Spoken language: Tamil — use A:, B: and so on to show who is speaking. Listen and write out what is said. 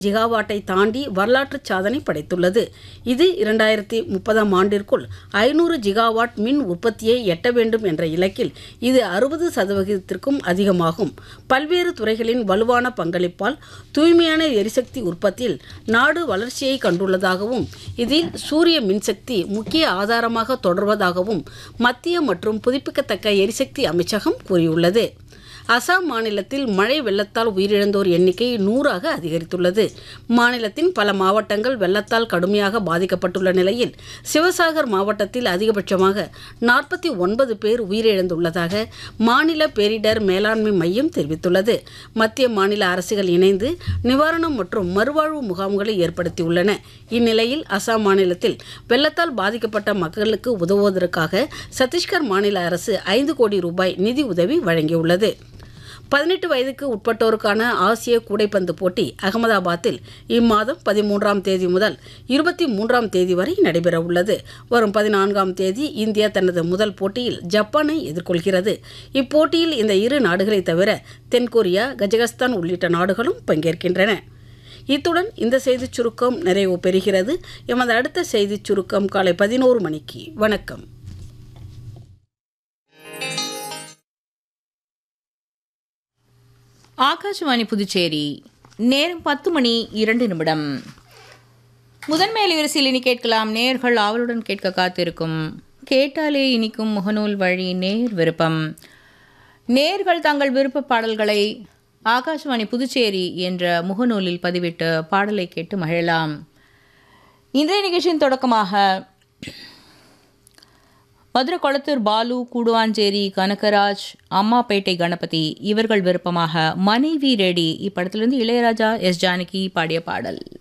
A: ஜிகாவாட்டை தாண்டி வரலாற்று சாதனை படைத்துள்ளது இது இரண்டாயிரத்தி முப்பதாம் ஆண்டிற்குள் ஐநூறு ஜிகாவாட் மின் உற்பத்தியை எட்ட வேண்டும் என்ற இலக்கில் இது அறுபது சதவிகிதத்திற்கும் அதிகமாகும் பல்வேறு துறைகளின் வலுவான பங்களிப்பால் தூய்மையான எரிசக்தி உற்பத்தியில் நாடு வளர்ச்சியை கண்டுள்ளதாகவும் இதில் சூரிய மின்சக்தி முக்கிய ஆதாரமாக தொடர்வதாகவும் மத்திய மற்றும் புதுப்பிக்கத்தக்க எரிசக்தி அமைச்சகம் கூறியுள்ளது அசாம் மாநிலத்தில் மழை வெள்ளத்தால் உயிரிழந்தோர் எண்ணிக்கை நூறாக அதிகரித்துள்ளது மாநிலத்தின் பல மாவட்டங்கள் வெள்ளத்தால் கடுமையாக பாதிக்கப்பட்டுள்ள நிலையில் சிவசாகர் மாவட்டத்தில் அதிகபட்சமாக நாற்பத்தி ஒன்பது பேர் உயிரிழந்துள்ளதாக மாநில பேரிடர் மேலாண்மை மையம் தெரிவித்துள்ளது மத்திய மாநில அரசுகள் இணைந்து நிவாரணம் மற்றும் மறுவாழ்வு முகாம்களை ஏற்படுத்தியுள்ளன இந்நிலையில் அசாம் மாநிலத்தில் வெள்ளத்தால் பாதிக்கப்பட்ட மக்களுக்கு உதவுவதற்காக சத்தீஸ்கர் மாநில அரசு ஐந்து கோடி ரூபாய் நிதி உதவி வழங்கியுள்ளது பதினெட்டு வயதுக்கு உட்பட்டோருக்கான ஆசிய கூடைப்பந்து போட்டி அகமதாபாத்தில் இம்மாதம் பதிமூன்றாம் தேதி முதல் இருபத்தி மூன்றாம் தேதி வரை நடைபெறவுள்ளது வரும் பதினான்காம் தேதி இந்தியா தனது முதல் போட்டியில் ஜப்பானை எதிர்கொள்கிறது இப்போட்டியில் இந்த இரு நாடுகளை தவிர தென்கொரியா கஜகஸ்தான் உள்ளிட்ட நாடுகளும் பங்கேற்கின்றன இத்துடன் இந்த செய்திச் சுருக்கம் நிறைவு பெறுகிறது எமது அடுத்த செய்திச் சுருக்கம் காலை பதினோரு மணிக்கு வணக்கம்
B: ஆகாஷவாணி புதுச்சேரி நேரம் பத்து மணி இரண்டு நிமிடம் முதன்மை அலைவரிசையில் இனி கேட்கலாம் நேர்கள் ஆவலுடன் கேட்க காத்திருக்கும் கேட்டாலே இனிக்கும் முகநூல் வழி நேர் விருப்பம் நேர்கள் தங்கள் விருப்ப பாடல்களை ஆகாஷவாணி புதுச்சேரி என்ற முகநூலில் பதிவிட்டு பாடலை கேட்டு மகிழலாம் இன்றைய நிகழ்ச்சியின் தொடக்கமாக மதுரை கொளத்தூர் பாலு கூடுவாஞ்சேரி கனகராஜ் அம்மாப்பேட்டை கணபதி இவர்கள் விருப்பமாக மனைவி ரெடி இப்படத்திலிருந்து இளையராஜா எஸ் ஜானகி பாடிய பாடல்